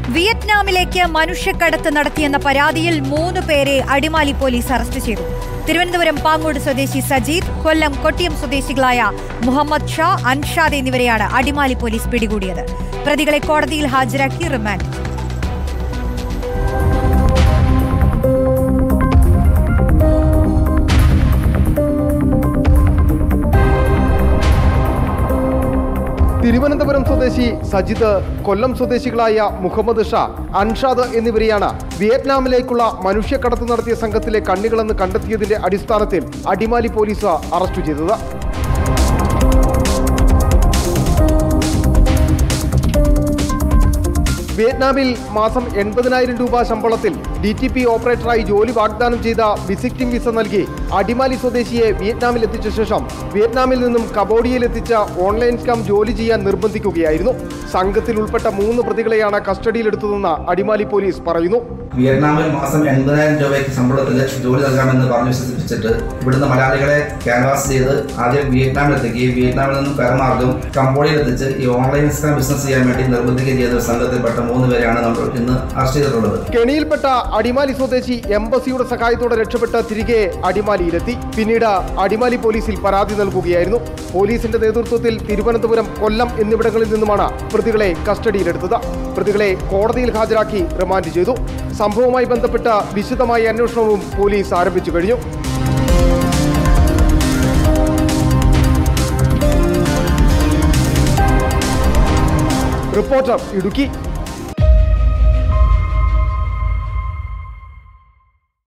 വിയറ്റ്നാമിലേക്ക് മനുഷ്യക്കടത്ത് നടത്തിയെന്ന പരാതിയിൽ മൂന്ന് പേരെ അടിമാലി പോലീസ് അറസ്റ്റ് ചെയ്തു തിരുവനന്തപുരം പാങ്ങോട് സ്വദേശി സജീദ് കൊല്ലം കൊട്ടിയം സ്വദേശികളായ മുഹമ്മദ് ഷാ അൻഷാദ് എന്നിവരെയാണ് അടിമാലി പോലീസ് പിടികൂടിയത് പ്രതികളെ കോടതിയിൽ ഹാജരാക്കി റിമാൻഡ് തിരുവനന്തപുരം സ്വദേശി സജിത് കൊല്ലം സ്വദേശികളായ മുഹമ്മദ് ഷാ അൻഷാദ് എന്നിവരെയാണ് വിയറ്റ്നാമിലേക്കുള്ള മനുഷ്യക്കടത്ത് നടത്തിയ സംഘത്തിലെ കണ്ണികളെന്ന് കണ്ടെത്തിയതിന്റെ അടിസ്ഥാനത്തിൽ അടിമാലി പോലീസ് അറസ്റ്റ് ചെയ്തത് വിയറ്റ്നാമിൽ മാസം എൺപതിനായിരം രൂപ ശമ്പളത്തിൽ ഡി ടി പി ഓപ്പറേറ്ററായി ജോലി വാഗ്ദാനം ചെയ്ത വിസിറ്റിംഗ് വിസ നൽകി അടിമാലി സ്വദേശിയെ വിയറ്റ്നാമിൽ എത്തിച്ച ശേഷം വിയറ്റ്നാമിൽ നിന്നും കബോഡിയയിൽ എത്തിച്ച ഓൺലൈൻ സ്കാം ജോലി ചെയ്യാൻ നിർബന്ധിക്കുകയായിരുന്നു സംഘത്തിൽ ഉൾപ്പെട്ട മൂന്ന് പ്രതികളെയാണ് കസ്റ്റഡിയിലെടുത്തതെന്ന് അടിമാലി പോലീസ് പറയുന്നു വിയറ്റ്നാമിൽ മാസം എൺപതിനായിരം രൂപയ്ക്ക് ശമ്പളത്തിൽ ജോലി നൽകാമെന്ന് പറഞ്ഞ് വിശ്വസിപ്പിച്ചിട്ട് ഇവിടുന്ന് മലയാളികളെ ക്യാൻവാസ് ചെയ്ത് ആദ്യം വിയറ്റ്നാമിൽ എത്തിക്കുകയും വിയറ്റ്നാമിൽ നിന്നും കരമാർഗം കംബോഡിയയിൽ എത്തിച്ച് ഈ ഓൺലൈൻ സ്കാം ബിസിനസ് ചെയ്യാൻ വേണ്ടി നിർബന്ധിക്കുകയും ചെയ്ത ഒരു സംഘത്തിൽപ്പെട്ട മൂന്ന് പേരെയാണ് നമ്മൾ ഇന്ന് അറസ്റ്റ് ചെയ്തിട്ടുള്ളത് കെണിയിൽപ്പെട്ട അടിമാലി സ്വദേശി എംബസിയുടെ സഹായത്തോടെ രക്ഷപ്പെട്ട് തിരികെ അടിമാലിയിലെത്തി പിന്നീട് അടിമാലി പോലീസിൽ പരാതി നൽകുകയായിരുന്നു പോലീസിന്റെ നേതൃത്വത്തിൽ തിരുവനന്തപുരം കൊല്ലം എന്നിവിടങ്ങളിൽ നിന്നുമാണ് പ്രതികളെ കസ്റ്റഡിയിലെടുത്തത് പ്രതികളെ കോടതിയിൽ ഹാജരാക്കി റിമാൻഡ് ചെയ്തു സംഭവവുമായി ബന്ധപ്പെട്ട വിശദമായ അന്വേഷണവും പോലീസ് ആരംഭിച്ചു കഴിഞ്ഞു റിപ്പോർട്ടർ ഇടുക്കി